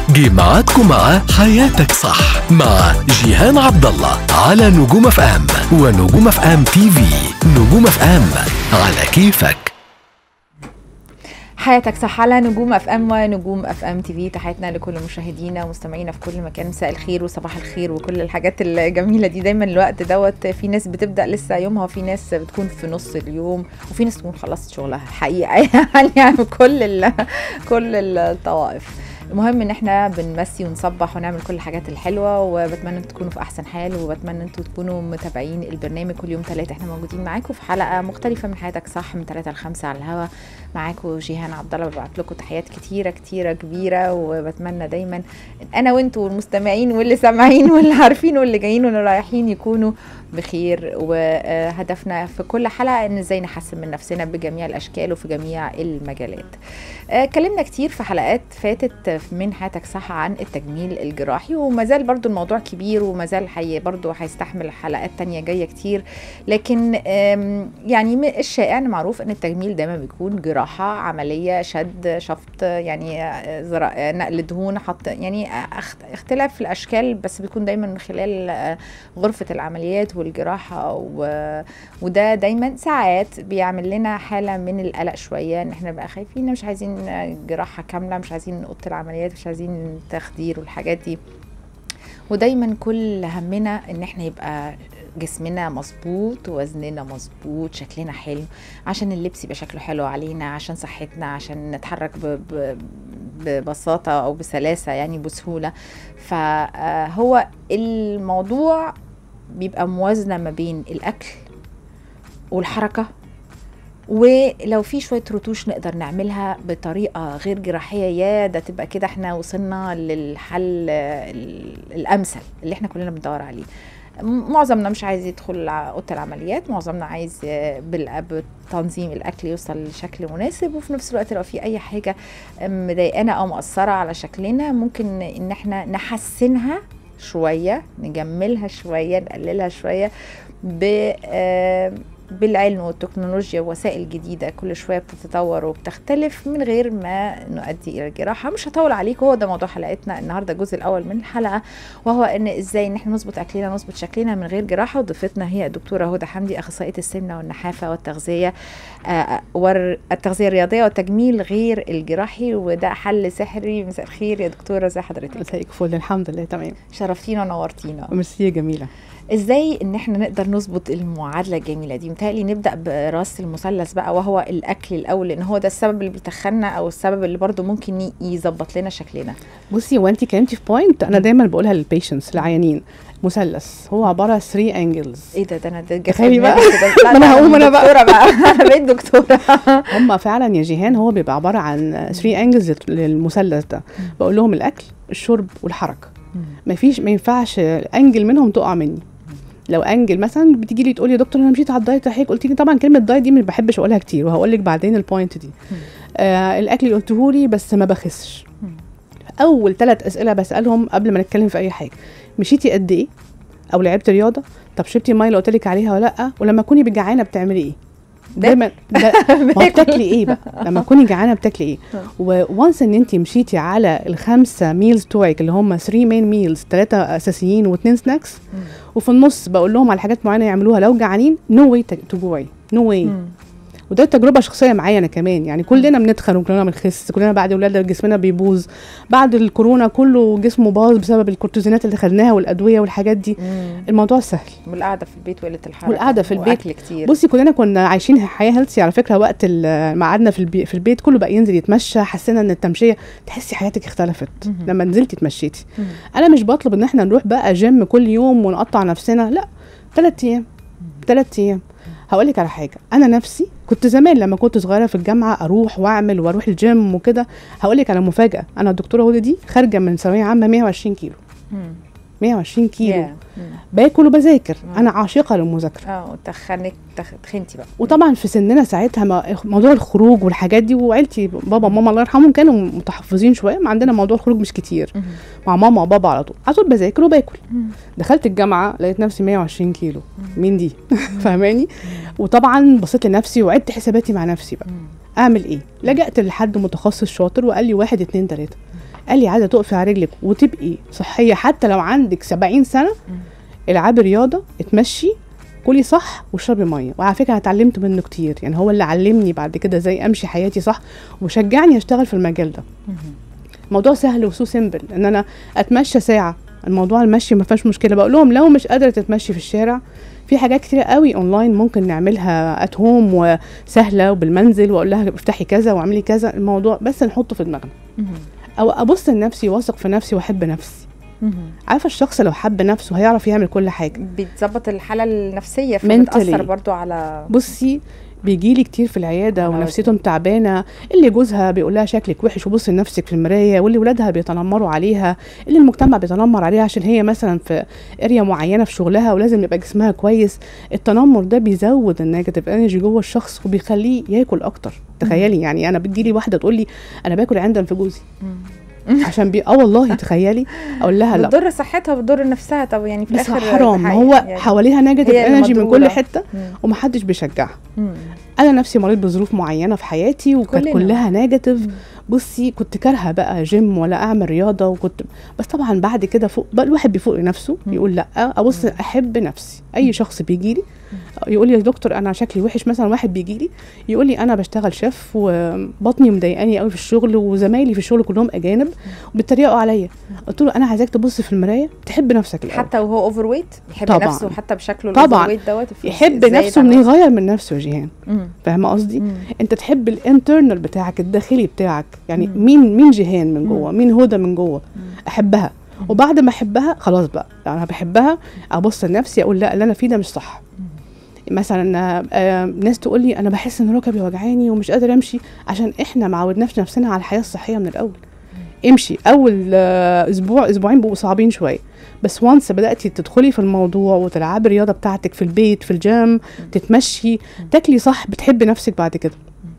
جه معاكم مع حياتك صح مع جيهان عبد الله على نجوم اف ام ونجوم اف ام تي في نجوم اف ام على كيفك حياتك صح على نجوم اف ام ونجوم اف ام تي في تحياتنا لكل مشاهدينا ومستمعينا في كل مكان مساء الخير وصباح الخير وكل الحاجات الجميله دي دايما الوقت دوت في ناس بتبدا لسه يومها وفي ناس بتكون في نص اليوم وفي ناس تكون خلصت شغلها الحقيقه يعني, يعني كل ال كل الطوائف المهم ان احنا بنمسي ونصبح ونعمل كل الحاجات الحلوه وبتمنى انتوا تكونوا في احسن حال وبتمنى انتوا تكونوا متابعين البرنامج كل يوم ثلاثة احنا موجودين معاكم في حلقه مختلفه من حياتك صح من ثلاثة لخمسة على الهوا معاكم جيهان عبد الله ببعت لكم تحيات كتيره كتيره كبيره وبتمنى دايما انا وانتوا والمستمعين واللي سامعين واللي عارفين واللي جايين واللي رايحين يكونوا بخير وهدفنا في كل حلقه ان ازاي نحسن من نفسنا بجميع الاشكال وفي جميع المجالات اتكلمنا كتير في حلقات فاتت من حياتك صح عن التجميل الجراحي وما زال برضو الموضوع كبير وما زال حي برضو هيستحمل حلقات تانية جايه كتير لكن يعني الشائع معروف ان التجميل دايما بيكون جراحه عمليه شد شفط يعني نقل دهون حط يعني اختلاف في الاشكال بس بيكون دايما من خلال غرفه العمليات والجراحه و... وده دايما ساعات بيعمل لنا حاله من القلق شويه ان احنا نبقى خايفين مش عايزين جراحه كامله مش عايزين اوضه العمليات مش عايزين تخدير والحاجات دي ودايما كل همنا ان احنا يبقى جسمنا مظبوط وزننا مظبوط شكلنا حلو عشان اللبس يبقى شكله حلو علينا عشان صحتنا عشان نتحرك ب... ب... ببساطة أو بسلاسة يعني بسهولة فهو الموضوع بيبقى موازنة ما بين الأكل والحركة ولو في شويه رتوش نقدر نعملها بطريقه غير جراحيه يا ده تبقى كده احنا وصلنا للحل الامثل اللي احنا كلنا بندور عليه معظمنا مش عايز يدخل اوضه العمليات معظمنا عايز بتنظيم الاكل يوصل لشكل مناسب وفي نفس الوقت لو في اي حاجه مضايقانا او مأثره على شكلنا ممكن ان احنا نحسنها شويه نجملها شويه نقللها شويه ب بالعلم والتكنولوجيا ووسائل جديده كل شويه بتتطور وبتختلف من غير ما نؤدي الى الجراحه مش هطول عليكم هو ده موضوع حلقتنا النهارده الجزء الاول من الحلقه وهو ان ازاي ان احنا نظبط اكلنا نظبط شكلنا من غير جراحه وضيفتنا هي الدكتوره هدى حمدي اخصائيه السمنه والنحافه والتغذيه آه والتغذيه الرياضيه والتجميل غير الجراحي وده حل سحري مساء الخير يا دكتوره ازي حضرتك مساءك فل الحمد لله تمام شرفتينا ونورتينا ميرسي يا جميله ازاي ان احنا نقدر نظبط المعادله الجميله دي متهيألي نبدا براس المثلث بقى وهو الاكل الاول لان هو ده السبب اللي بيتخنى او السبب اللي برضو ممكن يظبط لنا شكلنا بصي هو انت كلمتي في بوينت انا دايما بقولها للبيشنتس العيانين مثلث هو عباره 3 انجلز ايه ده ده انا ده تخيلي بقى لا انا هقوم انا بقى دكتوره بقى انا بقيت دكتوره هم فعلا يا جيهان هو بيبقى عباره عن 3 انجلز للمثلث ده بقول لهم الاكل الشرب والحركه ما فيش ما ينفعش انجل منهم تقع مني لو انجل مثلا بتيجي لي تقول لي يا دكتور انا مشيت على الدايت حضرتك قلت لي طبعا كلمه دايت دي ما بحبش اقولها كتير وهقول لك بعدين البوينت دي آه الاكل اللي قلته لي بس ما بخسش اول ثلاث اسئله بسالهم قبل ما نتكلم في اي حاجه مشيتي قد ايه او لعبت رياضه طب شربتي الميه اللي قلت لك عليها ولا لا ولما تكوني جعانه بتعملي ايه دايما ده ما بتاكلي ايه بقى لما تكوني جعانه بتاكلي ايه وونس ان انت مشيتي على الخمسه ميلز توعك اللي هم 3 مين ميلز ثلاثه اساسيين واثنين سناكس وفي النص بقول لهم على حاجات معينه يعملوها لو جعانين نو واي تجوعي نو واي وده تجربه شخصيه معايا انا كمان يعني كلنا بنتخن وكلنا بنخس كلنا بعد ولاده جسمنا بيبوظ بعد الكورونا كله جسمه باظ بسبب الكورتيزونات اللي خدناها والادويه والحاجات دي مم. الموضوع سهل والقعده في البيت وقله الحركه والقعده في البيت واكل كتير بصي كلنا كنا عايشين حياه هيلثي على فكره وقت ما قعدنا في البيت في البيت كله بقى ينزل يتمشى حسينا ان التمشيه تحسي حياتك اختلفت مم. لما نزلتي اتمشيتي مم. انا مش بطلب ان احنا نروح بقى جيم كل يوم ونقطع نفسنا لا ثلاث ايام ثلاث ايام هقول لك على حاجه انا نفسي كنت زمان لما كنت صغيره في الجامعه اروح واعمل واروح الجيم وكده هقول لك على مفاجاه انا الدكتوره هدى دي خارجه من ثانويه عامه 120 كيلو مم. 120 كيلو يا. مم. باكل وبذاكر مم. انا عاشقه للمذاكره اه وتخنك تخ... تخنتي بقى وطبعا في سننا ساعتها ما- موضوع الخروج والحاجات دي وعيلتي بابا وماما الله يرحمهم كانوا متحفظين شويه ما عندنا موضوع الخروج مش كتير مم. مع ماما وبابا على طول على طول بذاكر وباكل مم. دخلت الجامعه لقيت نفسي 120 كيلو مين دي فاهماني وطبعا بصيت لنفسي وعدت حساباتي مع نفسي بقى مم. اعمل ايه لجأت لحد متخصص شاطر وقال لي واحد اتنين تلاته قال لي عايزه تقفي على رجلك وتبقي صحيه حتى لو عندك 70 سنه العبي رياضه اتمشي كلي صح واشربي ميه وعلى فكره انا اتعلمت منه كتير يعني هو اللي علمني بعد كده ازاي امشي حياتي صح وشجعني اشتغل في المجال ده موضوع سهل وسو سيمبل ان انا اتمشى ساعه الموضوع المشي ما فيهاش مشكله بقول لهم لو مش قادره تتمشي في الشارع في حاجات كتير قوي اونلاين ممكن نعملها ات هوم وسهله وبالمنزل واقول لها افتحي كذا واعملي كذا الموضوع بس نحطه في دماغنا او ابص لنفسي واثق في نفسي واحب نفسي عارفه الشخص لو حب نفسه هيعرف يعمل كل حاجه بتظبط الحاله النفسيه Mentally. فبتاثر برضو على بصي بيجي لي كتير في العياده على ونفسيتهم تعبانه اللي جوزها بيقول لها شكلك وحش وبصي لنفسك في المرايه واللي ولادها بيتنمروا عليها اللي المجتمع بيتنمر عليها عشان هي مثلا في اريا معينه في شغلها ولازم يبقى جسمها كويس التنمر ده بيزود النيجاتيف انرجي جوه الشخص وبيخليه ياكل اكتر تخيلي يعني انا بتجيلي واحده تقول لي انا باكل عندن في جوزي عشان بي اه والله تخيلي اقول لها لا بتضر صحتها بتضر نفسها طب يعني في بس الاخر حرام ده هو حقيقي يعني. حواليها نيجاتيف هي اللي انرجي من مضرورة. كل حته مم. ومحدش بيشجعها مم. انا نفسي مريت بظروف معينه في حياتي وكانت كلنا. كلها نيجاتيف مم. بصي كنت كارهه بقى جيم ولا اعمل رياضه وكنت بس طبعا بعد كده فوق بقى الواحد بيفوق لنفسه مم. يقول لا ابص مم. احب نفسي اي شخص بيجي لي يقول لي يا دكتور انا شكلي وحش مثلا واحد بيجي لي يقول لي انا بشتغل شيف وبطني مضايقاني قوي في الشغل وزمايلي في الشغل كلهم اجانب وبيتريقوا عليا قلت له انا عايزاك تبص في المرايه تحب نفسك الاول حتى وهو اوفر ويت يحب طبعاً. نفسه حتى بشكله طبعاً. الاوفر ويت دوت في- يحب زايد نفسه عن انه نفسه. يغير من نفسه يا جيهان مم. فاهمه قصدي مم. انت تحب الانترنال بتاعك الداخلي بتاعك يعني مم. مين مين جيهان من مم. جوه مين هدى من جوه مم. احبها مم. وبعد ما احبها خلاص بقى انا بحبها ابص لنفسي اقول لا اللي انا فيه ده مش صح مثلا آه، آه، ناس تقول لي انا بحس ان ركبي وجعاني ومش قادر امشي عشان احنا ما عودناش نفسنا على الحياه الصحيه من الاول امشي اول آه، اسبوع اسبوعين بيبقوا صعبين شويه بس وانس بداتي تدخلي في الموضوع وتلعبي الرياضه بتاعتك في البيت في الجيم تتمشي تاكلي صح بتحبي نفسك بعد كده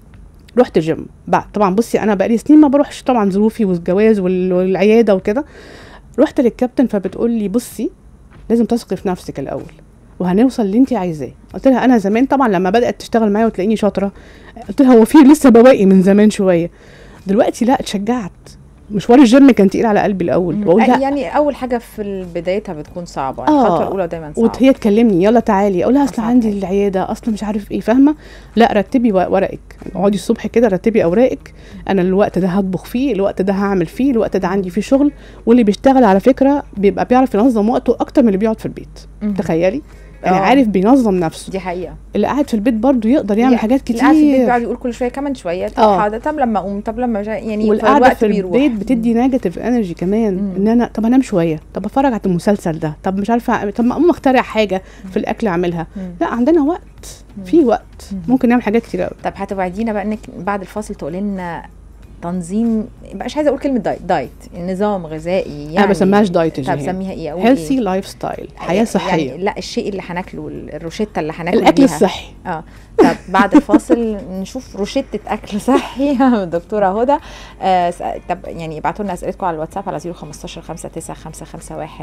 رحت الجيم بعد طبعا بصي انا بقالي سنين ما بروحش طبعا ظروفي والجواز وال- والعياده وكده رحت للكابتن فبتقول لي بصي لازم تثقي في نفسك الاول وهنوصل اللي انت عايزاه قلت لها انا زمان طبعا لما بدات تشتغل معايا وتلاقيني شاطره قلت لها هو في لسه بواقي من زمان شويه دلوقتي لا اتشجعت مشوار الجيم كان تقيل على قلبي الاول مم. بقول آه، لا يعني اول حاجه في بدايتها بتكون صعبه آه. الخطوه الاولى دايما صعبه وهي تكلمني يلا تعالي اقول لها اصل أصعب عندي حاجة. العياده اصل مش عارف ايه فاهمه لا رتبي ورق- ورقك اقعدي الصبح كده رتبي اوراقك انا الوقت ده هطبخ فيه الوقت ده هعمل فيه الوقت ده عندي فيه شغل واللي بيشتغل على فكره بيبقى بيعرف ينظم وقته اكتر من اللي بيقعد في البيت مم. تخيلي يعني آه. عارف بينظم نفسه دي حقيقه اللي قاعد في البيت برضه يقدر يعمل يعني حاجات اللي قاعد في البيت كتير بيقعد يقول كل شويه كمان شويه طب آه. حاضر طب لما اقوم طب لما مش- يعني والقعده فالوقت في بيروح. البيت بتدي نيجاتيف انرجي كمان مم. ان انا طب انام شويه طب اتفرج على المسلسل ده طب مش عارفه أعمل- طب ما اقوم اخترع حاجه في الاكل اعملها مم. لا عندنا وقت في وقت مم. ممكن نعمل حاجات كتير قوي طب هتوعدينا بقى انك بعد الفاصل تقولي لنا تنظيم مش عايزه اقول كلمه دايت دايت نظام غذائي يعني انا ما بسميهاش دايت يا طب جيهان. سميها ايه اقول هيلثي ايه لايف ستايل حياه صحيه يعني لا الشيء اللي هناكله الروشته اللي هناكل الاكل بيها. الصحي اه طب بعد الفاصل نشوف روشتة أكل صحي دكتورة هدى آه س- طب يعني ابعتوا لنا أسئلتكم على الواتساب على 015 59 551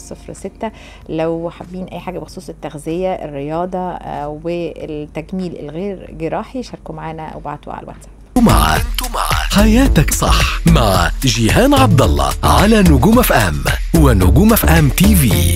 006 لو حابين أي حاجة بخصوص التغذية الرياضة آه والتجميل الغير جراحي شاركوا معنا أو بعتوا على الواتساب مع حياتك صح مع جيهان عبد الله على نجوم اف ام ونجوم اف ام تي في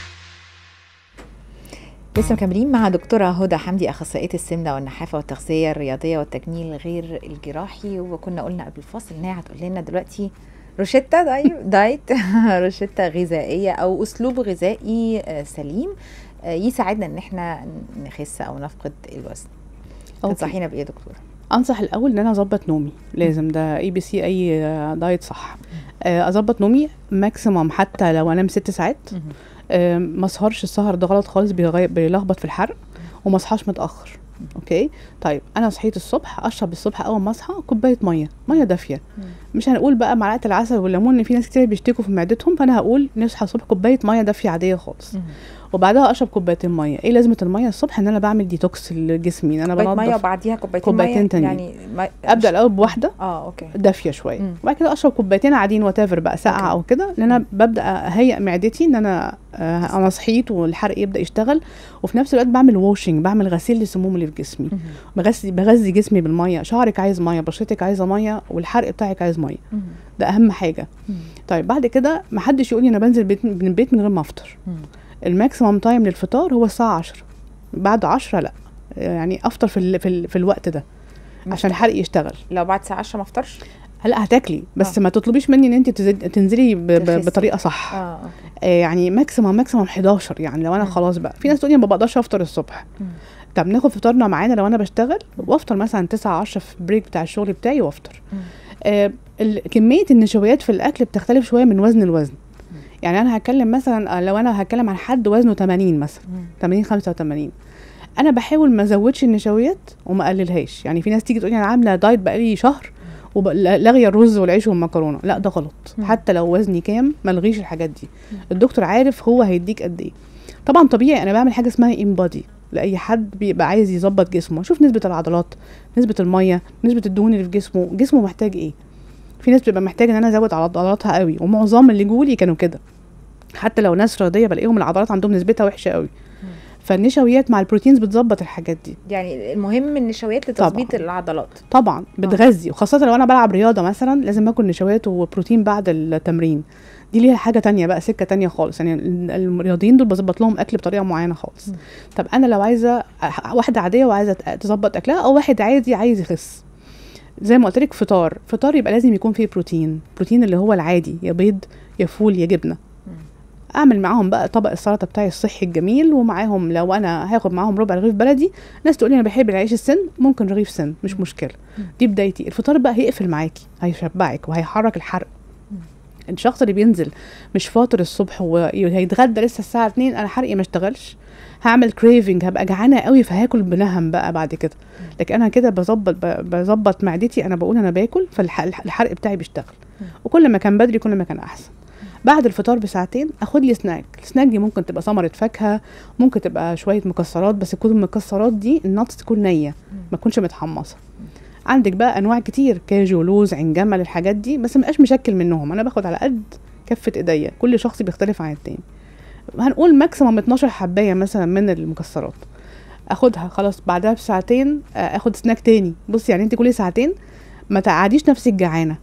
لسه مكملين مع دكتورة هدى حمدي أخصائية السمنة والنحافة والتغذية الرياضية والتجميل غير الجراحي وكنا قلنا قبل الفاصل إن هي هتقول لنا دلوقتي روشتة دايت, دايت روشتة غذائية أو أسلوب غذائي آه، سليم آه، يساعدنا إن احنا نخس أو نفقد الوزن أوكي. تنصحينا بإيه يا دكتورة؟ انصح الاول ان انا اظبط نومي لازم ده اي بي سي اي آه، دايت صح آه، اظبط نومي ماكسيمم حتى لو انام ست ساعات آه، ما اسهرش السهر ده غلط خالص بيغي- بيلخبط في الحرق وما اصحاش متاخر اوكي طيب انا صحيت الصبح اشرب الصبح اول ما اصحى كوبايه ميه ميه دافيه مم. مش هنقول بقى معلقه العسل والليمون ان في ناس كتير بيشتكوا في معدتهم فانا هقول نصحى الصبح كوبايه ميه دافيه عاديه خالص وبعدها اشرب كوبايتين ميه ايه لازمه الميه الصبح ان انا بعمل ديتوكس لجسمي ان انا كوبايه ميه بنضف وبعديها كوبايتين كوبايتين ميه تانيين. يعني ما ابدا مش- الاول بواحده اه اوكي دافيه شويه مم. وبعد كده اشرب كوبايتين عاديين وات بقى ساقعه أوكي. او كده لان انا ببدا اهيئ معدتي ان انا آه، انا صحيت والحرق يبدا يشتغل وفي نفس الوقت بعمل واشنج بعمل غسيل للسموم اللي في جسمي مهم. بغذي بغذي جسمي بالميه شعرك عايز ميه بشرتك عايزه ميه والحرق بتاعك عايز ميه مهم. ده اهم حاجه مم. طيب بعد كده ما حدش يقول لي انا بنزل بيت من البيت من غير ما افطر مم. الماكسيمم تايم للفطار هو الساعه 10 بعد 10 لا يعني افطر في ال في, ال في الوقت ده ما عشان الحرق يشتغل لو بعد الساعه 10 ما افطرش هلا هتاكلي بس آه. ما تطلبيش مني ان انت تزد- تنزلي ب- ب- تخسي. بطريقه صح اه اوكي آه يعني ماكسيمم ماكسيمم 11 يعني لو انا مم. خلاص بقى في ناس تقول لي ما بقدرش افطر الصبح مم. طب ناخد فطارنا معانا لو انا بشتغل وافطر مثلا 9 10 في البريك بتاع الشغل بتاعي وافطر مم. آه ال- كميه النشويات في الاكل بتختلف شويه من وزن لوزن يعني انا هتكلم مثلا آه، لو انا هتكلم عن حد وزنه 80 مثلا مم. 80 85 انا بحاول ما ازودش النشويات وما اقللهاش يعني في ناس تيجي تقول لي انا عامله دايت بقالي شهر ولاغيه الرز والعيش والمكرونه لا ده غلط مم. حتى لو وزني كام ما الغيش الحاجات دي الدكتور عارف هو هيديك قد ايه طبعا طبيعي انا بعمل حاجه اسمها امبادي لاي حد بيبقى عايز يظبط جسمه اشوف نسبه العضلات نسبه الميه نسبه الدهون اللي في جسمه جسمه محتاج ايه في ناس بتبقى محتاجه ان انا ازود عضلاتها قوي ومعظم اللي جولي كانوا كده حتى لو ناس رياضيه بلاقيهم العضلات عندهم نسبتها وحشه قوي فالنشويات مع البروتينز بتظبط الحاجات دي يعني المهم النشويات لتظبيط طبعاً. العضلات طبعا بتغذي وخاصه لو انا بلعب رياضه مثلا لازم اكل نشويات وبروتين بعد التمرين دي ليها حاجه تانية بقى سكه تانية خالص يعني ال- الرياضيين دول بظبط لهم اكل بطريقه معينه خالص مم. طب انا لو عايزه أح- واحده عاديه وعايزه ت- تظبط اكلها او واحد عادي عايز يخس زي ما قلت لك فطار فطار يبقى لازم يكون فيه بروتين بروتين اللي هو العادي يا بيض يا فول يا جبنه مم. اعمل معاهم بقى طبق السلطه بتاعي الصحي الجميل ومعاهم لو انا هاخد معاهم ربع رغيف بلدي ناس تقول لي انا بحب العيش السن ممكن رغيف سن مش مشكله دي بدايتي الفطار بقى هيقفل معاكي هيشبعك وهيحرك الحرق الشخص اللي بينزل مش فاطر الصبح وهيتغدى لسه الساعه 2 انا حرقي ما اشتغلش هعمل كريفنج هبقى جعانه قوي فهاكل بنهم بقى بعد كده لكن انا كده بظبط ب- بظبط معدتي انا بقول انا باكل فالحرق بتاعي بيشتغل وكل ما كان بدري كل ما كان احسن بعد الفطار بساعتين اخد لي سناك السناك دي ممكن تبقى ثمره فاكهه ممكن تبقى شويه مكسرات بس تكون المكسرات دي النتس تكون نيه ما تكونش متحمصه عندك بقى انواع كتير كاجو لوز عين جمل الحاجات دي بس مبقاش مشكل منهم انا باخد على قد كفه ايديا كل شخص بيختلف عن التاني هنقول ماكسيموم 12 حبايه مثلا من المكسرات اخدها خلاص بعدها بساعتين آه، اخد سناك تاني بصي يعني انت كل ساعتين ما تقعديش نفسك جعانه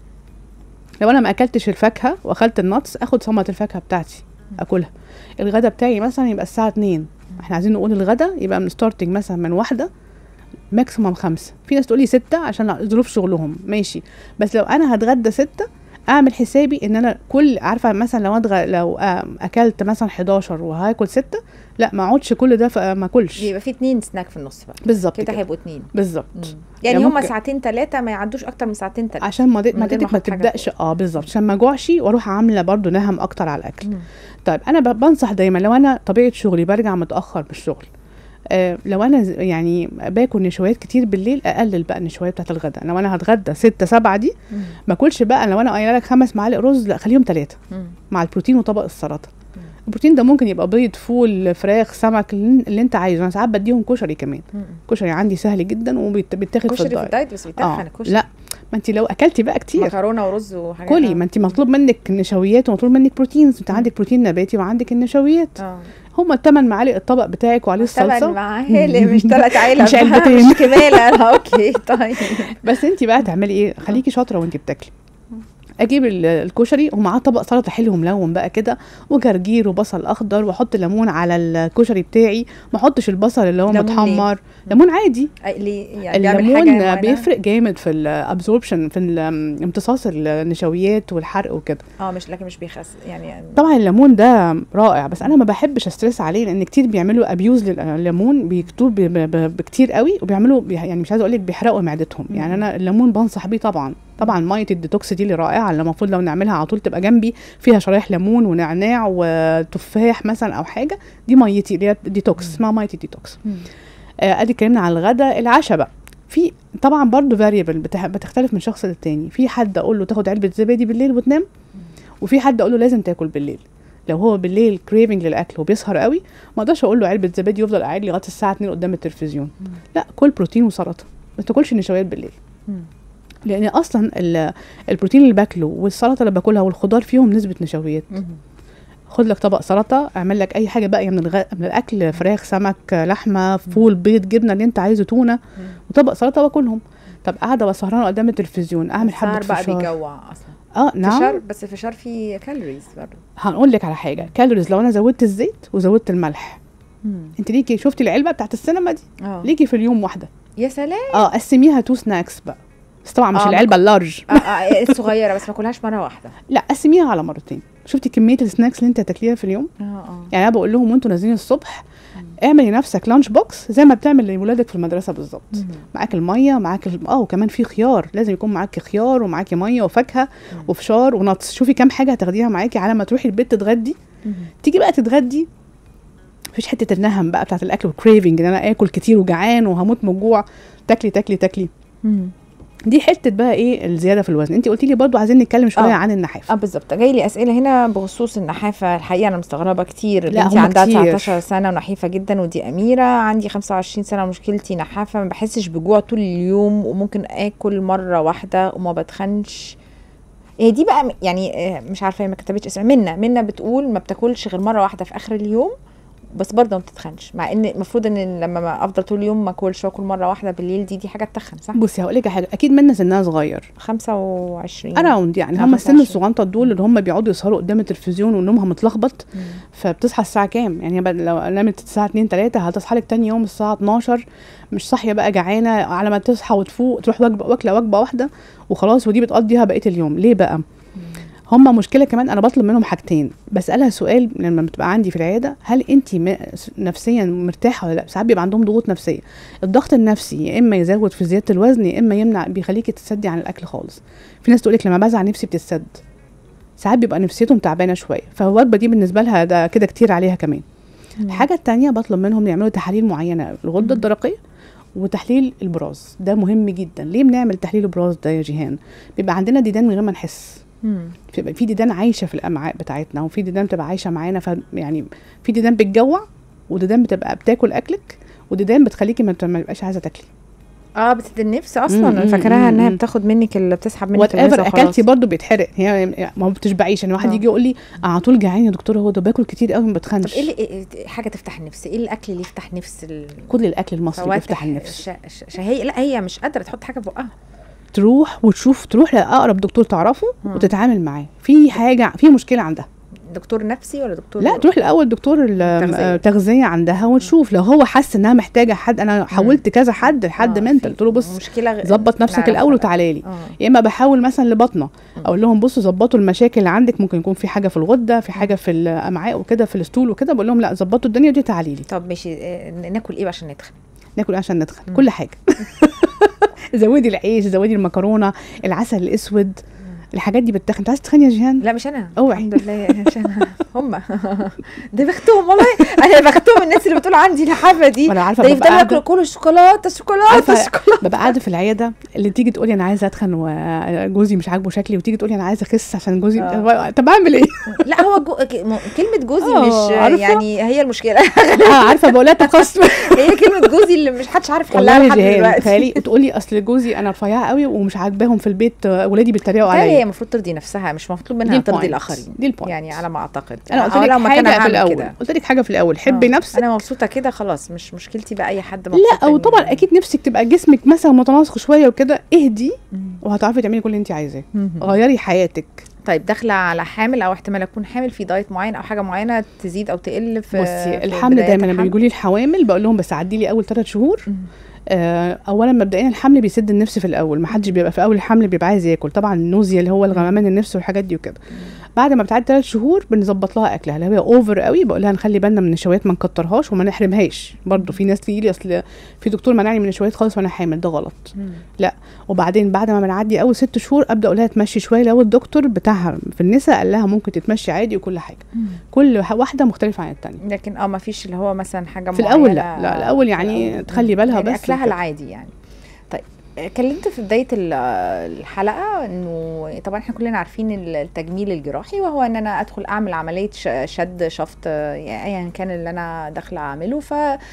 لو انا ما اكلتش الفاكهه واكلت النتس اخد ثمره الفاكهه بتاعتي اكلها الغدا بتاعي مثلا يبقى الساعه 2 احنا عايزين نقول الغدا يبقى من ستارتنج مثلا من واحده ماكسيمم خمسة في ناس تقولي ستة عشان ظروف شغلهم ماشي بس لو انا هتغدى ستة اعمل حسابي ان انا كل عارفه مثلا لو أدغ... لو آم، اكلت مثلا 11 وهاكل ستة لا ما اقعدش كل ده فما اكلش يبقى في اتنين سناك في النص بقى بالظبط كده كده هيبقوا اتنين بالظبط يعني, يعني هما ممكن- ساعتين ثلاثة ما يعدوش أكتر من ساعتين ثلاثة عشان ما من غير ما معدتك ما أحط حاجة تبداش اه بالظبط عشان ما اجوعش واروح عامله برضو نهم اكتر على الاكل مم. طيب انا ب- بنصح دايما لو انا طبيعه شغلي برجع متاخر من الشغل آه لو انا ز- يعني باكل نشويات كتير بالليل اقلل بقى النشويات بتاعت الغداء لو انا هتغدى ستة سبعة دي مم. ما اكلش بقى لو انا قايله لك خمس معالق رز لا خليهم ثلاثه مم. مع البروتين وطبق السلطه البروتين ده ممكن يبقى بيض فول فراخ سمك اللي اللي انت عايزه انا ساعات بديهم كشري كمان مم. كشري عندي سهل جدا وبيتاخد في كشري في الدايت الدايت بس بيتخن اه الكشري لا ما انت لو اكلتي بقى كتير مكرونة ورز وحاجات كلي ما انت مطلوب منك نشويات ومطلوب منك بروتينز انت مم. عندك بروتين نباتي وعندك النشويات اه هما الثمان معالق الطبق بتاعك وعليه طبعا الصلصه معاه هيلة مش ثلاث علب مش علبتين. مش كمالة لا، اوكي طيب بس انت بقى تعملي ايه خليكي شاطره وانت بتاكلي اجيب ال- الكشري ومعاه طبق سلطه حلو ملون بقى كده وجرجير وبصل اخضر واحط ليمون على الكشري بتاعي ما احطش البصل اللي هو ليمون ليه؟ متحمر ليمون عادي أي- ليه يعني بيعمل حاجة الليمون معينة؟ بيفرق جامد في الابزوربشن في ال- امتصاص النشويات والحرق وكده اه مش لكن مش بيخس يعني طبعا الليمون ده رائع بس انا ما بحبش استرس عليه لان كتير بيعملوا ابيوز للليمون بيكتور ب- ب- ب- بكتير قوي وبيعملوا بي- يعني مش عايزه اقول لك بيحرقوا معدتهم مم. يعني انا الليمون بنصح بيه طبعا طبعا ميه الديتوكس دي اللي رائعه اللي المفروض لو نعملها على طول تبقى جنبي فيها شرايح ليمون ونعناع وتفاح مثلا او حاجه دي ميتي اللي هي ديتوكس اسمها ميه الديتوكس مم. آه، ادي اتكلمنا على الغداء العشاء بقى في طبعا برضو فاريبل بتختلف من شخص للتاني في حد اقول له تاخد علبه زبادي بالليل وتنام وفي حد اقول له لازم تاكل بالليل لو هو بالليل كريفنج للاكل وبيسهر قوي ما اقدرش اقول له علبه زبادي يفضل قاعد لغايه الساعه 2 قدام التلفزيون مم. لا كل بروتين وسلطه ما تاكلش نشويات بالليل مم. لان اصلا ال- البروتين اللي باكله والسلطه اللي باكلها والخضار فيهم نسبه نشويات مم. خد لك طبق سلطه اعمل لك اي حاجه باقيه من الغ... من الاكل فراخ سمك لحمه فول بيض جبنه اللي انت عايزه تونه وطبق سلطه واكلهم طب قاعده وسهرانه قدام التلفزيون اعمل حبه السهر بقى فشار بيجوع اصلا اه فشار نعم بس الفشار فيه كالوريز برضه هنقول لك على حاجه كالوريز لو انا زودت الزيت وزودت الملح انت ليكي شفتي العلبه بتاعت السينما دي اه ليكي في اليوم واحده يا سلام اه قسميها تو سناكس بقى بس طبعا مش آه، العلبه اللارج آه، آه، الصغيره بس ما اكلهاش مره واحده لا قسميها على مرتين شفتي كميه السناكس اللي انت هتاكليها في اليوم اه اه يعني انا بقول لهم وانتوا نازلين الصبح اعملي نفسك لانش بوكس زي ما بتعمل لولادك في المدرسه بالظبط مم. معاك الميه معاك ال- اه وكمان في خيار لازم يكون معاكي خيار ومعاكي ميه وفاكهه مم. وفشار ونتس شوفي كام حاجه هتاخديها معاكي على ما تروحي البيت تتغدي مم. تيجي بقى تتغدي مفيش حته النهم بقى بتاعت الاكل والكريفنج ان انا اكل كتير وجعان وهموت من الجوع تاكلي تاكلي تاكلي مم. دي حته بقى ايه الزياده في الوزن انت قلتي لي برضو عايزين نتكلم شويه آه. عن النحاف اه بالظبط جاي لي اسئله هنا بخصوص النحافه الحقيقه انا مستغربه كتير لا، بنتي هم عندها كتير. 19 سنه ونحيفه جدا ودي اميره عندي 25 سنه ومشكلتي نحافه ما بحسش بجوع طول اليوم وممكن اكل مره واحده وما بتخنش هي دي بقى م- يعني آه، مش عارفه هي ما كتبتش اسم منا منا بتقول ما بتاكلش غير مره واحده في اخر اليوم بس برضه ما بتتخنش مع ان المفروض ان لما ما افضل طول اليوم ما اكلش واكل مره واحده بالليل دي دي حاجه تتخن صح بصي هقول لك حاجه اكيد منا سنها صغير 25 اراوند يعني آه، هم السن 25. الصغنطه دول اللي هم بيقعدوا يسهروا قدام التلفزيون ونومها متلخبط مم. فبتصحى الساعه كام يعني هي بقى لو نامت الساعه 2 3 هتصحى لك تاني يوم الساعه 12 مش صاحيه بقى جعانه على ما تصحى وتفوق تروح وجبه واكله وجبه واحده وخلاص ودي بتقضيها بقيه اليوم ليه بقى هم مشكله كمان انا بطلب منهم حاجتين بسالها سؤال لما بتبقى عندي في العياده هل انت م- نفسيا مرتاحه ولا لا ساعات بيبقى عندهم ضغوط نفسيه الضغط النفسي يا اما يزود في زياده الوزن يا اما يمنع بيخليكي تتسدي عن الاكل خالص في ناس تقول لك لما بزعل نفسي بتتسد ساعات بيبقى نفسيتهم تعبانه شويه فالوجبه دي بالنسبه لها ده كده كتير عليها كمان الحاجه التانية بطلب منهم يعملوا تحاليل معينه الغده مم. الدرقيه وتحليل البراز ده مهم جدا ليه بنعمل تحليل البراز ده يا جيهان بيبقى عندنا ديدان من غير ما نحس مم. بيبقى في ديدان عايشه في الامعاء بتاعتنا وفي ديدان بتبقى عايشه معانا ف يعني في ديدان بتجوع وديدان بتبقى بتاكل اكلك وديدان بتخليكي ما ما تبقاش عايزه تاكلي اه بتدي النفس مم، اصلا انا مم، فاكراها انها مم. بتاخد منك اللي بتسحب منك وات المعدة ايفر وخلاص. اكلتي برضو بيتحرق هي ما هو بتشبعيش يعني واحد آه. يجي يقول لي أنا على طول جعان يا دكتوره هو ده باكل كتير قوي ما طب بتخنش ايه اللي إيه حاجه تفتح النفس ايه الاكل اللي يفتح نفس ال- كل الاكل المصري فواتح بيفتح النفس ش... ش... شهية لا هي مش قادره تحط حاجه في بقها تروح وتشوف تروح لاقرب دكتور تعرفه مم. وتتعامل معاه في حاجه في مشكله عندها دكتور نفسي ولا دكتور لا تروح الاول دكتور ال- تغذية. التغذيه عندها ونشوف لو هو حس انها محتاجه حد انا حاولت كذا حد لحد آه، ما انت في قلت له بص مشكله غ... ظبط نفسك نعرفها الاول بقى. وتعالى لي اه يا اما بحاول مثلا لبطنه مم. اقول لهم بصوا ظبطوا المشاكل اللي عندك ممكن يكون في حاجه في الغده في حاجه في الامعاء وكده في الستول وكده بقول لهم لا ظبطوا الدنيا دي تعالي لي طب ماشي آه، ناكل ايه بقى عشان نتخن ناكل إيه عشان نتخن مم. كل حاجه زودي العيش زودي المكرونه العسل الاسود الحاجات دي بتتخن انت عايز تتخن يا جيهان لا مش انا اوعي. الحمد لله مش انا هم ده بختهم والله انا بختهم الناس اللي بتقول عندي الحافه دي وانا عارفه ده ببقى يفضلوا قاعده ياكلوا كل الشوكولاته الشوكولاته عارفة الشوكولاته ببقى قاعده في العياده اللي تيجي تقولي انا عايزه اتخن وجوزي مش عاجبه شكلي وتيجي تقولي انا عايزه اخس عشان جوزي آه. طب اعمل ايه؟ لا هو جو... ك- م- كلمه جوزي آه، مش عارفة؟ يعني هي المشكله آه، عارفه بقول لها تقص هي كلمه جوزي اللي مش حدش عارف والله حلها يا لحد جيهان دلوقتي تخيلي وتقولي اصل جوزي انا رفيعه قوي ومش عاجباهم في البيت آه، ولادي بيتريقوا بالتالي هي عليا المفروض ترضي نفسها مش مطلوب دي منها ترضي البوينت. الاخرين دي البوينت يعني على ما اعتقد انا قلت أو لك لو مكانها حاجه في هعمل الاول كده. قلت لك حاجه في الاول حبي آه. نفسك انا مبسوطه كده خلاص مش مشكلتي بقى اي حد مبسوط لا او إن- طبعا اكيد نفسك تبقى جسمك مثلا متناسق شويه وكده اهدي مم. وهتعرفي تعملي كل اللي انت عايزاه مم. غيري حياتك طيب داخله على حامل او احتمال اكون حامل في دايت معين او حاجه معينه تزيد او تقل في بصي في الحمل بدايات دايما لما الحمل؟ بيجوا لي الحوامل بقول لهم بس عدي لي اول ثلاث شهور مم. آه، اولا مبدئيا الحمل بيسد النفس في الاول ما حدش بيبقى في اول الحمل بيبقى عايز ياكل طبعا النوزيا اللي هو الغمامان النفس والحاجات دي وكده بعد ما بتعدي ثلاث شهور بنظبط لها اكلها لو هي اوفر قوي بقول لها نخلي بالنا من النشويات ما نكترهاش وما نحرمهاش برضو في ناس تيجي لي اصل في دكتور منعني من النشويات خالص وانا حامل ده غلط مم. وبعدين بعد ما بنعدي اول ست شهور ابدا اقول لها تمشي شويه لو الدكتور بتاعها في النساء قال لها ممكن تتمشي عادي وكل حاجه مم. كل واحده مختلفه عن الثانيه لكن اه ما فيش اللي هو مثلا حاجه في الاول لا معينة لا الاول في يعني الأول. تخلي بالها يعني بس اكلها وكده. العادي يعني طيب كلمت في بدايه ال- الحلقه انه طبعا احنا كلنا عارفين التجميل الجراحي وهو ان انا ادخل اعمل عمليه ش- شد شفط يعني ايا كان اللي انا داخله اعمله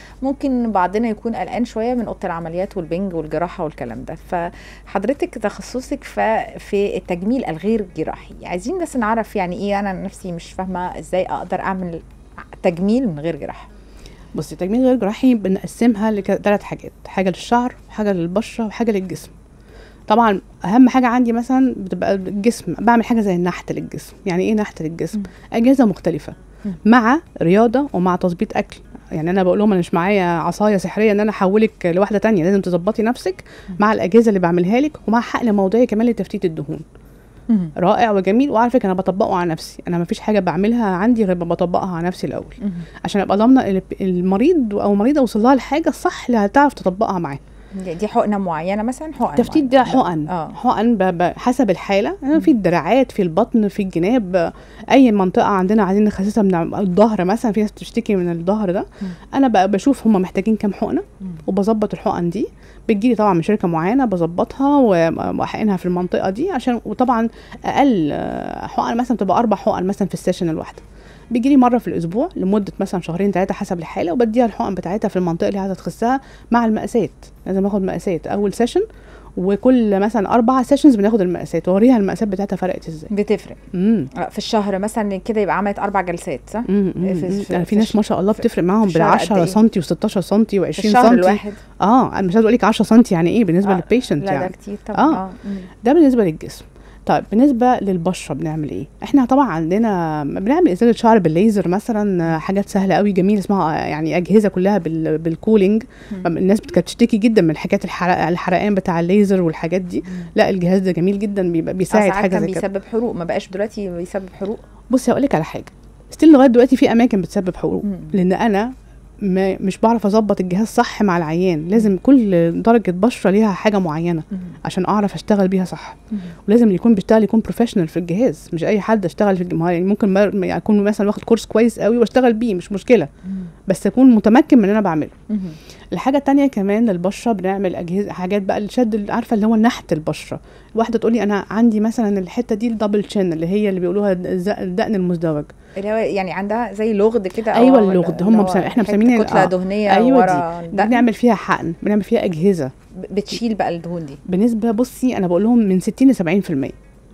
فممكن بعضنا يكون قلقان شويه من اوضه العمليات والبنج والجراحه والكلام ده فحضرتك تخصصك ف- في التجميل الغير جراحي عايزين بس نعرف يعني ايه انا نفسي مش فاهمه ازاي اقدر اعمل تجميل من غير جراحه بصي التجميل غير جراحي بنقسمها لثلاث حاجات حاجه للشعر حاجه للبشره وحاجه للجسم طبعا اهم حاجه عندي مثلا بتبقى الجسم بعمل حاجه زي النحت للجسم يعني ايه نحت للجسم مم. اجهزه مختلفه مم. مع رياضه ومع تظبيط اكل يعني انا بقول لهم انا مش معايا عصايه سحريه ان انا احولك لواحده تانية لازم تظبطي نفسك مع الاجهزه اللي بعملها لك ومع حقن موضعي كمان لتفتيت الدهون مهم. رائع وجميل وعلى فكره انا بطبقه على نفسي انا ما فيش حاجه بعملها عندي غير بطبقها على نفسي الاول مهم. عشان ابقى ضامنه ال- المريض او المريضه اوصل لها الحاجه الصح اللي هتعرف تطبقها معاه دي- دي حقنه معينه مثلا حقن التفتيت ده معينة. حقن اه حقن ب- ب- حسب الحاله يعني في الدراعات في البطن في الجناب آه، اي منطقه عندنا عايزين نخسسها من الظهر مثلا في ناس بتشتكي من الظهر ده مم. انا بقى بشوف هم محتاجين كام حقنه مم. وبظبط الحقن دي بتجيلي طبعا من شركه معينه بظبطها و- واحقنها في المنطقه دي عشان وطبعا اقل آه، حقن مثلا تبقى اربع حقن مثلا في السيشن الواحده بيجي لي مره في الاسبوع لمده مثلا شهرين ثلاثه حسب الحاله وبديها الحقن بتاعتها في المنطقه اللي عايزه تخسها مع المقاسات لازم اخد مقاسات اول سيشن وكل مثلا اربع سيشنز بناخد المقاسات واوريها المقاسات بتاعتها فرقت ازاي بتفرق امم آه، في الشهر مثلا كده يبقى عملت اربع جلسات صح؟ امم في- في- في, في في ناس الش- ما شاء الله في- بتفرق معاهم في بال الشهر قد 10 إيه؟ سم و16 سم في و20 الشهر سم الواحد اه انا مش عايزه اقول لك 10 سم يعني ايه بالنسبه آه، للبيشنت لا ده يعني كتير طبعا آه. اه مم. ده بالنسبه للجسم طيب بالنسبه للبشره بنعمل ايه احنا طبعا عندنا بنعمل ازاله شعر بالليزر مثلا آه، حاجات سهله قوي جميله اسمها آه، يعني اجهزه كلها بال بالكولينج مم. الناس كانت بتشتكي جدا من حكايه الحرق الحرقان بتاع الليزر والحاجات دي لا الجهاز ده جميل جدا بيبقى آه، بيساعد ساعات حاجه كان زي كده بيسبب حروق ما بقاش دلوقتي بيسبب حروق بصي هقول لك على حاجه ستيل لغايه دلوقتي في اماكن بتسبب حروق مم. لان انا ما مش بعرف اظبط الجهاز صح مع العيان لازم كل درجه بشره ليها حاجه معينه مم. عشان اعرف اشتغل بيها صح مم. ولازم اللي يكون بيشتغل يكون بروفيشنال في الجهاز مش اي حد اشتغل في الجهاز يعني ممكن ما اكون مثلا واخد كورس كويس قوي واشتغل بيه مش مشكله مم. بس اكون متمكن من اللي انا بعمله مم. الحاجه التانية كمان للبشره بنعمل اجهزه حاجات بقى الشد اللي عارفه اللي هو نحت البشره واحده تقول لي انا عندي مثلا الحته دي الدبل تشين اللي هي اللي بيقولوها الز- الدقن المزدوج اللي هو يعني عندها زي لغد كده أو- أيوة ولا اللغد، هم اللي هو مسم- إحنا حتة مسمينها- كتله آه. دهنيه أيوة ورا الدقن. بنعمل فيها حقن بنعمل فيها اجهزه ب- بتشيل بقى الدهون دي بنسبه بصي انا بقول لهم من 60 ل 70%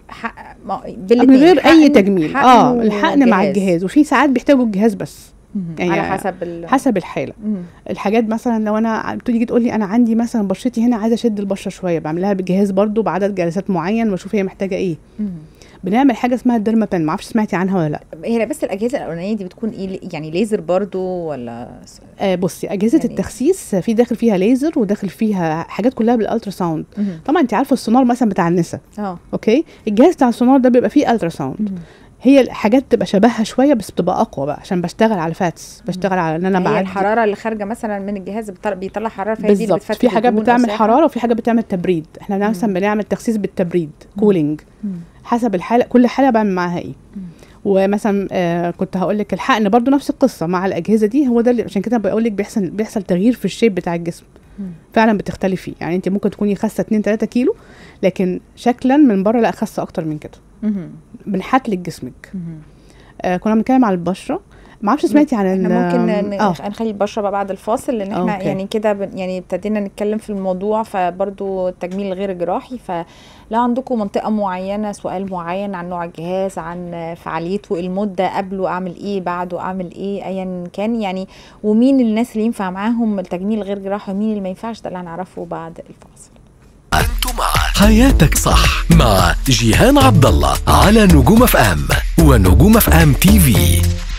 حق ما من بالاتنين، غير اي حقن- تجميل حقن اه الحقن مع وجهاز. الجهاز وفي ساعات بيحتاجوا الجهاز بس مم. يعني على حسب ال... حسب الحاله مم. الحاجات مثلا لو انا تيجي تقول لي انا عندي مثلا بشرتي هنا عايزه اشد البشره شويه بعملها بالجهاز برضو بعدد جلسات معين واشوف هي محتاجه ايه مم. بنعمل حاجه اسمها الديرما بان ما اعرفش سمعتي عنها ولا لا هي بس الاجهزه الاولانيه دي بتكون ايه يعني ليزر برضو ولا س- آه بصي اجهزه يعني- التخسيس في داخل فيها ليزر وداخل فيها حاجات كلها بالالترا ساوند مم. طبعا انت عارفه السونار مثلا بتاع النساء اه اوكي الجهاز بتاع السونار ده بيبقى فيه الترا ساوند مم. هي الحاجات تبقى شبهها شويه بس بتبقى اقوى بقى عشان بشتغل على فاتس بشتغل على ان انا هي بعدي الحراره اللي خارجه مثلا من الجهاز بيطلع, بيطلع حراره فهي دي اللي بالظبط بتفتت في حاجات الدهون أو بتعمل ساعة. حراره وفي حاجات بتعمل تبريد احنا مم. مثلا بنعمل تخسيس بالتبريد كولينج مم. حسب الحاله كل حاله بعمل معاها ايه مم. ومثلا آه كنت هقول لك الحقن برضو نفس القصه مع الاجهزه دي هو ده اللي عشان كده بقول لك بيحصل بيحصل تغيير في الشيب بتاع الجسم مم. فعلا بتختلفي يعني انت ممكن تكوني خاسه 2 3 كيلو لكن شكلا من بره لا خاسه اكتر من كده مم. بنحت لك جسمك مم. آه كنا بنتكلم على البشره ما اعرفش سمعتي عن احنا ال- ممكن ن- اه نخلي البشره بقى بعد الفاصل لان احنا أوكي. يعني كده بن- يعني ابتدينا نتكلم في الموضوع فبرضو التجميل الغير جراحي فلا عندكم منطقه معينه سؤال معين عن نوع الجهاز عن فعاليته المده قبله اعمل ايه بعده اعمل ايه ايا كان يعني ومين الناس اللي ينفع معاهم التجميل الغير جراحي ومين اللي ما ينفعش ده اللي هنعرفه بعد الفاصل أنتم مع حياتك صح مع جيهان عبد الله على نجوم اف ام ونجوم اف ام تي في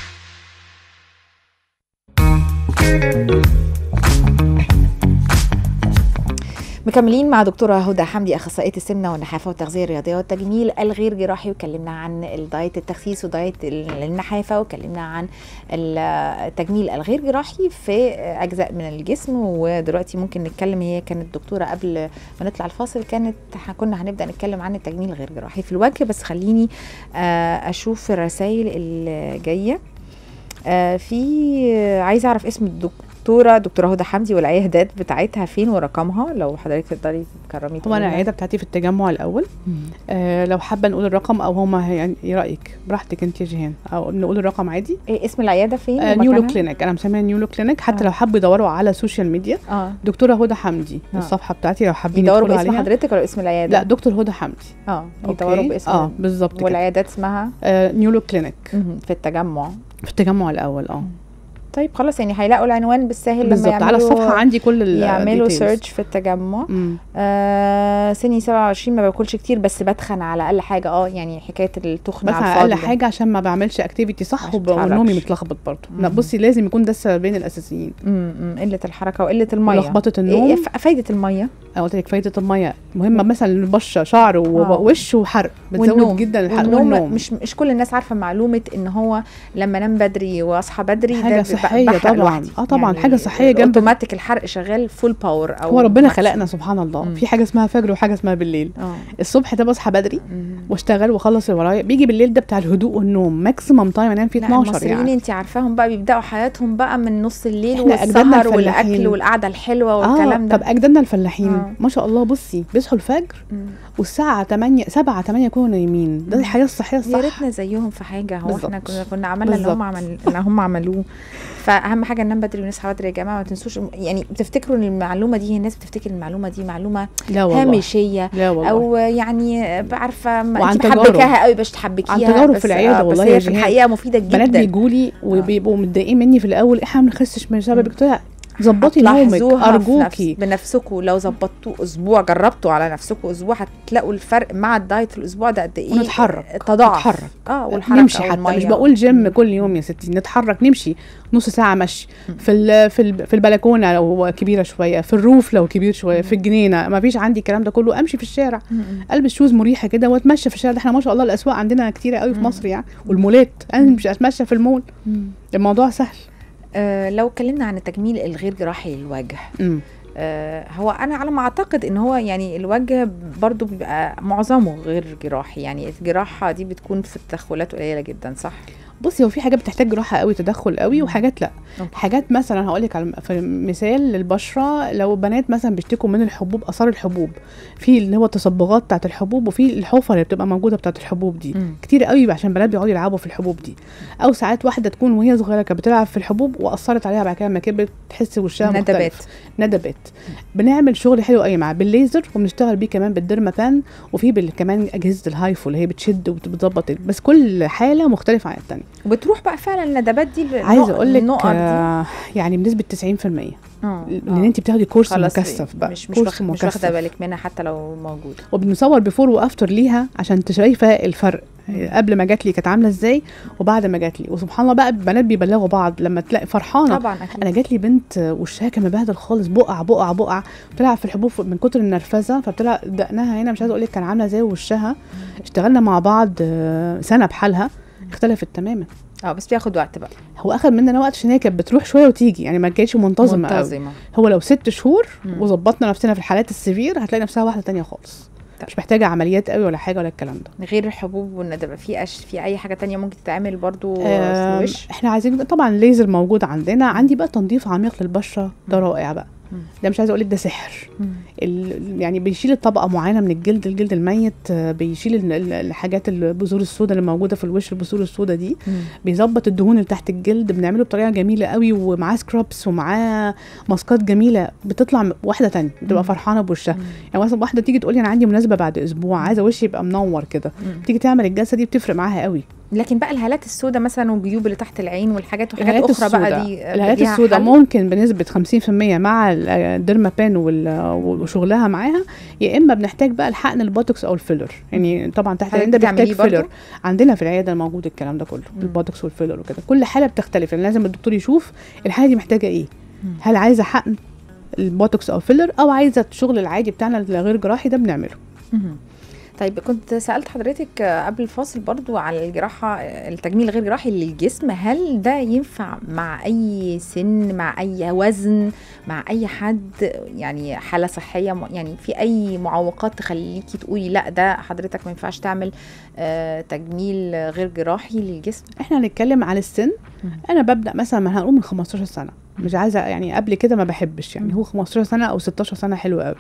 مكملين مع دكتورة هدى حمدي أخصائية السمنة والنحافة والتغذية الرياضية والتجميل الغير جراحي وكلمنا عن الدايت التخسيس ودايت النحافة وكلمنا عن التجميل الغير جراحي في أجزاء من الجسم ودلوقتي ممكن نتكلم هي كانت دكتورة قبل ما نطلع الفاصل كانت كنا هنبدأ نتكلم عن التجميل الغير جراحي في الوجه بس خليني آه، أشوف الرسائل اللي جاية آه، في عايزة أعرف اسم الدك الدكتوره دكتوره هدى حمدي والعيادات بتاعتها فين ورقمها لو حضرتك تقدري تكرمي طبعا تقولي لنا. العياده بتاعتي في التجمع الاول مم. آه لو حابه نقول الرقم او هما يعني ايه رايك براحتك انت يا جيهان او نقول الرقم عادي إيه اسم العياده فين آه نيولو ومكانها؟ كلينيك انا مسميها نيولو كلينيك حتى آه. لو حبوا يدوروا على السوشيال ميديا اه دكتوره هدى حمدي آه. الصفحه بتاعتي لو حابين يدوروا يدخلوا باسم عليها حضرتك ولا اسم العياده لا دكتور هدى حمدي اه أوكي. يدوروا باسم اه بالظبط كده والعيادات اسمها آه نيولو كلينيك مهم. في التجمع في التجمع الاول اه طيب خلاص يعني هيلاقوا العنوان بالسهل لما بالظبط على يعملوا- الصفحه عندي كل ال يعملوا details. سيرش في التجمع مم. آه سني 27 ما باكلش كتير بس بتخن على اقل حاجه اه يعني حكايه التخن بس على على الفاضي اقل ده. حاجه عشان ما بعملش اكتيفيتي صح عشان وب- ونومي متتحركش. متلخبط برضه لا مم. بصي لازم يكون ده السببين الاساسيين امم قله الحركه وقله الميه ولخبطه ايه النوم ف- فايده الميه انا قلت لك فايده الميه مهمه مثلا البشره شعر آه. ووش وحرق بتزود والنوم جدا الحرق والنوم والنوم مش مش كل الناس عارفه معلومه ان هو لما انام بدري واصحى بدري حاجة ده ب- صحية بحرق طبعاً. لوحدي. آه طبعاً، حاجة صحية جنب- اوتوماتيك الحرق شغال فول باور او هو ربنا maximum. خلقنا سبحان الله مم. في حاجه اسمها فجر وحاجه اسمها بالليل اه الصبح ده بصحى بدري مم. واشتغل واخلص اللي ورايا بيجي بالليل ده بتاع الهدوء والنوم ماكسيمم تايم انام فيه لا 12 المصريين يعني انت عارفاهم بقى بيبداوا حياتهم بقى من نص الليل إحنا أجدادنا والسهر الفلاحين. والاكل والقعده الحلوه اه والكلام ده طب اجدادنا الفلاحين آه. ما شاء الله بصي بيصحوا الفجر مم. والساعه 8 7 8 يكونوا نايمين ده مم. الحياه الصحيه يا الصح ريتنا زيهم في حاجه هو احنا بالظبط. كنا كنا عملنا اللي هم بالظبط. عمل اللي هم عملوه فاهم حاجه ننام بدري ونصحى بدري يا جماعه ما تنسوش يعني بتفتكروا ان المعلومه دي الناس بتفتكر المعلومه دي معلومه لا والله هامشيه لا والله او يعني عارفه ما وعن انت تجارب. محبكاها قوي باش تحبكيها عن تجارب بس في العيادة آه، بس والله هي يا في جيهان. الحقيقه مفيده بنات جدا بيجوا لي وبيبقوا متضايقين مني في الاول احنا ما بنخسش من سببك قلت لها ظبطي نومك هتلاحظوها في نفس ارجوكي بنفسكم لو ظبطتوه اسبوع جربتوا على نفسكم اسبوع هتلاقوا الفرق مع الدايت في الاسبوع ده قد ايه ونتحرك تضاعف نتحرك اه والحركه نمشي حتى مش والمية. بقول جيم كل يوم يا ستي نتحرك نمشي نص ساعه مشي مم. في ال في ال في البلكونه لو كبيره شويه في الروف لو كبير شويه في الجنينه ما فيش عندي الكلام ده كله امشي في الشارع م- م. البس شوز مريحه كده واتمشى في الشارع ده احنا ما شاء الله الاسواق عندنا كتيره قوي في مم. مصر يعني والمولات انا مش اتمشى في المول مم. الموضوع سهل آه لو اتكلمنا عن التجميل الغير جراحي للوجه امم آه هو انا على ما اعتقد ان هو يعني الوجه برضو بيبقى معظمه غير جراحي يعني الجراحه دي بتكون في التدخلات قليله جدا صح بصي هو في حاجات بتحتاج جراحه قوي تدخل قوي وحاجات لا أوكي. حاجات مثلا هقول لك على في مثال للبشره لو بنات مثلا بيشتكوا من الحبوب اثار الحبوب في اللي هو التصبغات بتاعت الحبوب وفي الحفر اللي بتبقى موجوده بتاعت الحبوب دي مم. كتير قوي عشان بنات بيقعدوا يلعبوا في الحبوب دي او ساعات واحده تكون وهي صغيره كانت بتلعب في الحبوب واثرت عليها بعد كده لما كبرت تحس وشها ندبات مختلف ندبات بنعمل شغل حلو قوي معاه بالليزر وبنشتغل بيه كمان بالديرما بان وفي بال- كمان اجهزه الهايفو اللي هي بتشد وبتظبط بس كل حاله مختلفه عن الثانيه وبتروح بقى فعلا الندبات دي النق- عايزه اقول لك النقط دي آه يعني بنسبه 90% آه، لان آه. انت بتاخدي كورس خلاص مكثف بقى مش مش كورس واخ- مش واخده مكثف بالك منها حتى لو موجود وبنصور بيفور وافتر ليها عشان شايفه الفرق قبل ما جات لي كانت عامله ازاي وبعد ما جات لي وسبحان الله بقى البنات بيبلغوا بعض لما تلاقي فرحانه طبعا اكيد انا جات لي بنت وشها كان مبهدل خالص بقع بقع بقع بتلعب في الحبوب من كتر النرفزه فبتلعب دقنها هنا مش عايزه اقول لك كان عامله زي وشها اشتغلنا مع بعض آه، سنه بحالها اختلفت تماما اه بس بياخد وقت بقى هو اخد مننا وقت عشان هي كانت بتروح شويه وتيجي يعني ما كانتش منتظمه قوي منتظمه هو لو ست شهور مم. وظبطنا نفسنا في الحالات السيفير هتلاقي نفسها واحده تانية خالص طب. مش محتاجه عمليات قوي ولا حاجه ولا الكلام ده غير الحبوب والندبه في أش... في اي حاجه تانية ممكن تتعمل برضو في آم، الوش احنا عايزين طبعا الليزر موجود عندنا عندي بقى تنظيف عميق للبشره ده مم. رائع بقى مم. ده مش عايزه اقول لك ده سحر ال- يعني بيشيل الطبقه معينه من الجلد الجلد الميت آه، بيشيل ال- ال- الحاجات البذور السوداء اللي موجوده في الوش البذور السوداء دي مم. بيظبط الدهون اللي تحت الجلد بنعمله بطريقه جميله قوي ومعاه سكرابس ومعاه ماسكات جميله بتطلع م- واحده تانية بتبقى مم. فرحانه بوشها مم. يعني مثلا واحده تيجي تقول لي انا عندي مناسبه بعد اسبوع عايزه وشي يبقى منور كده مم. تيجي تعمل الجلسه دي بتفرق معاها قوي لكن بقى الهالات السوداء مثلا والجيوب اللي تحت العين والحاجات وحاجات الهالات اخرى بقى السوداء دي الهالات ليها السوداء حل؟ ممكن بنسبه 50% مع الديرما بان وال- وشغلها معاها يا اما بنحتاج بقى الحقن البوتوكس او الفيلر يعني طبعا تحت حضرتك العين ده بتعمليه بيحتاج برضو؟ فيلر عندنا في العياده موجود الكلام ده كله مم. البوتوكس والفيلر وكده كل حاله بتختلف يعني لازم الدكتور يشوف الحاله دي محتاجه ايه مم. هل عايزه حقن البوتوكس او فيلر او عايزه الشغل العادي بتاعنا الغير جراحي ده بنعمله مهم. طيب كنت سألت حضرتك آه، قبل الفاصل برضو على الجراحة آه، التجميل الغير جراحي للجسم هل ده ينفع مع أي سن مع أي وزن مع أي حد يعني حالة صحية م- يعني في أي معوقات تخليكي تقولي لا ده حضرتك ما ينفعش تعمل آه، تجميل غير جراحي للجسم احنا هنتكلم على السن مم. انا ببدا مثلا ما هنقول من 15 سنه مش عايزه يعني قبل كده ما بحبش يعني مم. هو 15 سنه او 16 سنه حلو قوي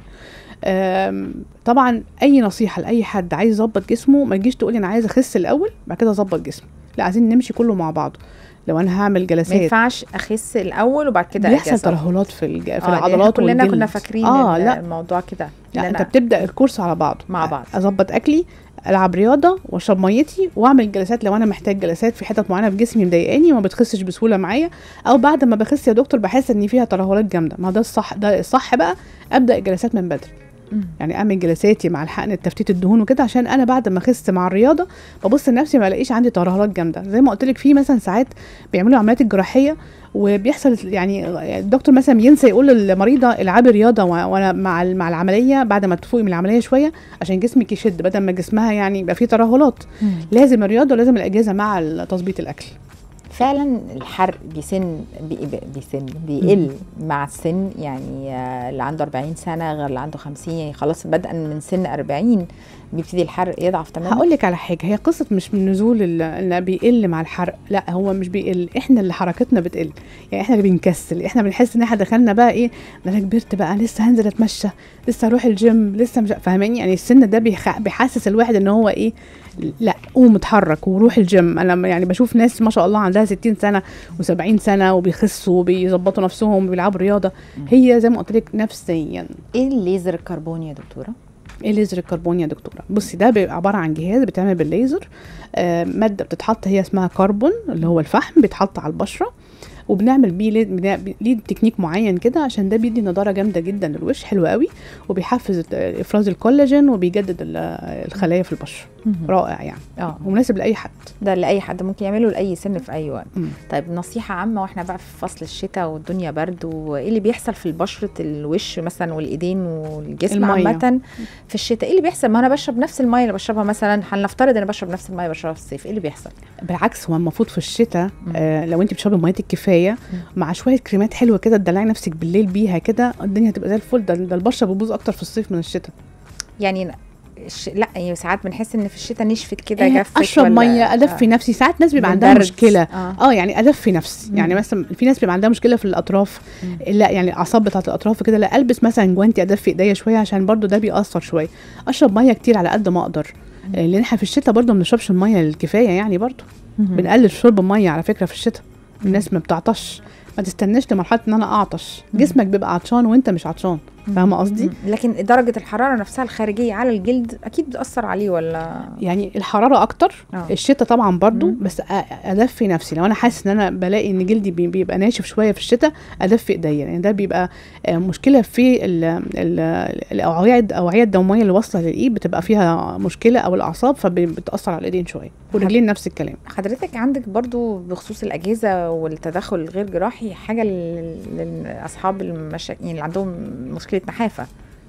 أم، طبعا اي نصيحه لاي حد عايز يظبط جسمه ما تجيش تقولي انا عايزه اخس الاول بعد كده اظبط جسمي لا عايزين نمشي كله مع بعض لو انا هعمل ما جلسات ينفعش اخس الاول وبعد كده بيحصل أجي أظبط. ترهلات في الج... في آه، لأن إحنا العضلات كلنا والجلد كنا فاكرين اه ال- لا الموضوع كده لا إن انت أنا- بتبدا الكورس على بعضه مع بعض. اظبط اكلي العب رياضه واشرب ميتي واعمل جلسات لو انا محتاج جلسات في حتت معينه في جسمي مضايقاني وما بتخسش بسهوله معايا او بعد ما بخس يا دكتور بحس ان فيها ترهلات جامده ما ده الصح ده الصح بقى ابدا الجلسات من بدري مم. يعني اعمل جلساتي مع الحقن التفتيت الدهون وكده عشان انا بعد ما خست مع الرياضه ببص لنفسي ما الاقيش عندي ترهلات جامده زي ما قلت لك في مثلا ساعات بيعملوا عمليات الجراحيه وبيحصل يعني الدكتور مثلا ينسى يقول للمريضه العبي رياضه و- وانا مع ال- مع العمليه بعد ما تفوقي من العمليه شويه عشان جسمك يشد بدل ما جسمها يعني يبقى فيه ترهلات مم. لازم الرياضه ولازم الاجهزه مع تظبيط الاكل فعلا الحرق بيسن بي بي- بيسن بيقل مع السن يعني آه، اللي عنده 40 سنه غير اللي عنده 50 يعني خلاص بدءا من سن 40 بيبتدي الحرق يضعف تماما هقول لك على حاجه هي قصه مش من نزول ال- ان بيقل مع الحرق لا هو مش بيقل احنا اللي حركتنا بتقل يعني احنا اللي بنكسل احنا بنحس ان احنا دخلنا بقى ايه ده انا كبرت بقى لسه هنزل اتمشى لسه اروح الجيم لسه مش فاهماني يعني السن ده بيخ... بيحسس الواحد ان هو ايه لا قوم اتحرك وروح الجيم انا يعني بشوف ناس ما شاء الله عندها 60 سنه و70 سنه وبيخسوا وبيظبطوا نفسهم وبيلعبوا رياضه هي زي ما قلت لك نفسيا ايه الليزر الكربوني يا دكتوره ايه الليزر الكربوني يا دكتوره بصي ده بيبقى عباره عن جهاز بيتعمل بالليزر آه ماده بتتحط هي اسمها كربون اللي هو الفحم بيتحط على البشره وبنعمل بيه ليه, بنا- ليه تكنيك معين كده عشان ده بيدي نضاره جامده جدا للوش حلو قوي وبيحفز الت- افراز الكولاجين وبيجدد ال- الخلايا في البشره رائع يعني اه ومناسب لاي حد ده لاي حد ممكن يعمله لاي سن في اي وقت مم. طيب نصيحه عامه واحنا بقى في فصل الشتاء والدنيا برد وايه اللي بيحصل في بشره الوش مثلا والايدين والجسم المية. عامه في الشتاء ايه اللي بيحصل ما انا بشرب نفس الميه اللي بشربها مثلا هنفترض انا بشرب نفس الميه اللي بشربها في الصيف ايه اللي بيحصل بالعكس هو المفروض في الشتاء مم. آه لو انت بتشربي ميتك كفايه مع شويه كريمات حلوه كده تدلعي نفسك بالليل بيها كده الدنيا هتبقى زي الفل ده, ده البشره بتبوظ اكتر في الصيف من الشتاء يعني الش... لا يعني ساعات بنحس ان في الشتاء نشفت كده آه، جفت اشرب ولا- ميه ادفي آه. نفسي ساعات ناس بيبقى من عندها برد. مشكله اه اه يعني ادفي نفسي مم. يعني مثلا في ناس بيبقى عندها مشكله في الاطراف مم. لا يعني الاعصاب بتاعت الاطراف كده لا البس مثلا جوانتي ادفي ايديا شويه عشان برضو ده بيأثر شويه اشرب ميه كتير على قد ما اقدر مم. آه، لان احنا في الشتاء برضو ما بنشربش الميه الكفايه يعني برضو مهم. بنقلل شرب الميه على فكره في الشتاء الناس ما بتعطش ما تستناش لمرحله ان انا اعطش مم. جسمك بيبقى عطشان وانت مش عطشان فاهمه قصدي مم. لكن درجه الحراره نفسها الخارجيه على الجلد اكيد بتاثر عليه ولا يعني الحراره اكتر آه. الشتاء طبعا برضو مم. بس أ- ادفي نفسي لو انا حاسس ان انا بلاقي ان جلدي بي- بيبقى ناشف شويه في الشتاء ادفي ايديا يعني ده بيبقى آه، مشكله في ال- ال- الاوعيه الاوعيه الدمويه اللي واصله للايد بتبقى فيها مشكله او الاعصاب فبتاثر على الايدين شويه والرجلين نفس الكلام حضرتك عندك برضو بخصوص الأجهزة والتدخل الغير جراحي حاجة لل- لأصحاب المشا... يعني اللي عندهم مشكلة نحافة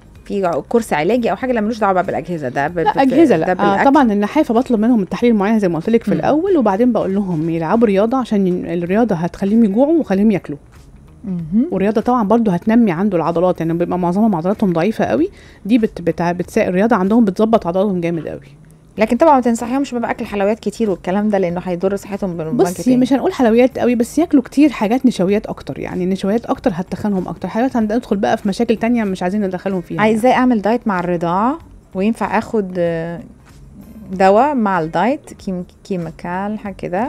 في كورس علاجي أو حاجة لا ملوش دعوة بقى بالأجهزة ده ب... لا بت- اجهزه ده لا آه بالأكل. طبعا النحافه بطلب منهم التحليل المعين زي ما قلت لك في مم. الاول وبعدين بقول لهم يلعبوا رياضه عشان ين- الرياضه هتخليهم يجوعوا وخليهم ياكلوا مهم. والرياضه طبعا برضو هتنمي عنده العضلات يعني بيبقى معظمهم عضلاتهم ضعيفه قوي دي بت بت بتساعد الرياضه عندهم بتظبط عضلاتهم جامد قوي لكن طبعا ما تنصحيهمش بقى بأكل حلويات كتير والكلام ده لأنه هيضر صحتهم بالوجه بصي تاني. مش هنقول حلويات قوي بس ياكلوا كتير حاجات نشويات اكتر يعني النشويات اكتر هتخنهم اكتر حلويات هندخل بقى في مشاكل تانية مش عايزين ندخلهم فيها عايز ازاي أعمل دايت مع الرضاعة وينفع آخد آه، دواء مع الدايت كيم كيميكال حاجة كده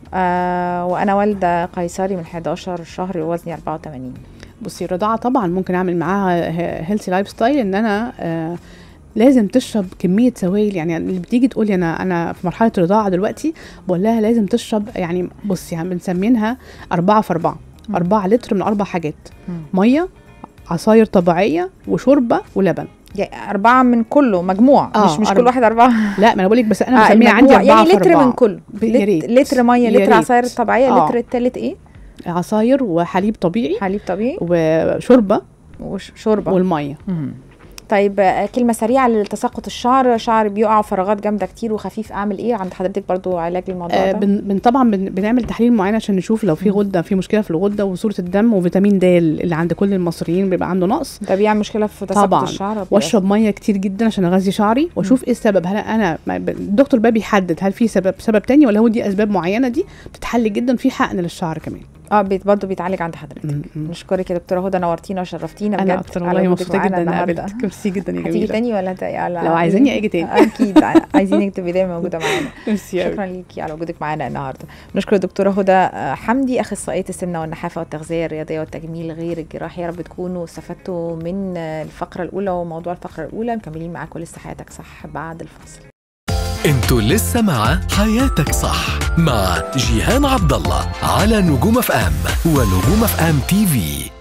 آه وأنا والدة قيصري من 11 شهر ووزني 84 بصي الرضاعه طبعا ممكن اعمل معاها هيلثي لايف ستايل ان انا آه لازم تشرب كميه سوائل يعني اللي بتيجي تقولي انا انا في مرحله رضاعه دلوقتي بقول لها لازم تشرب يعني بصي يعني بنسمينها أربعة في أربعة مم. أربعة لتر من أربع حاجات مم. مية عصاير طبيعية وشوربة ولبن يعني أربعة من كله مجموع آه، مش مش كل أربعة. واحد أربعة لا ما أنا بقول لك بس أنا آه، بسميها عندي المجموع. أربعة يعني في لتر أربعة من كله ب- يا ريت. لت- لتر مية يا لتر ريت. عصاير طبيعية آه. لتر التالت ايه عصاير وحليب طبيعي حليب طبيعي وشوربة وشوربة والمية مم. طيب آه، كلمة سريعة لتساقط الشعر شعر بيقع وفراغات جامدة كتير وخفيف أعمل إيه عند حضرتك برضو علاج للموضوع آه ده بن بن طبعا بن بنعمل تحليل معين عشان نشوف لو في مم. غده في مشكله في الغده وصوره الدم وفيتامين د اللي عند كل المصريين بيبقى عنده نقص ده بيعمل مشكلة في تساقط طبعاً. الشعر ولا واشرب ميه كتير جدا عشان اغذي شعري واشوف ايه السبب هل انا ما- ب- الدكتور بقى بيحدد هل في سبب سبب تاني ولا هو دي اسباب معينه دي بتتحل جدا في حقن للشعر كمان اه بيت برضه بيتعالج عند حضرتك م- م. نشكرك يا دكتوره هدى نورتينا وشرفتينا بجد انا اكتر على والله وجودك مبسوطه معانا جدا اني النهاردة. قابلتك ميرسي جدا يا هتيجي جميله تاني ولا ت... على لو عايزيني اجي تاني اكيد عايزينك تبقي دايما موجوده معانا ميرسي أوي. شكرا ليكي على وجودك معانا النهارده نشكر الدكتوره هدى آه، حمدي اخصائيه السمنه والنحافه والتغذيه الرياضيه والتجميل غير الجراحي يا رب تكونوا استفدتوا من آه، الفقره الاولى وموضوع الفقره الاولى مكملين معاكم لسه حياتك صح بعد الفاصل انتوا لسه مع حياتك صح مع جيهان عبد الله على نجوم اف ام ونجوم اف ام تي في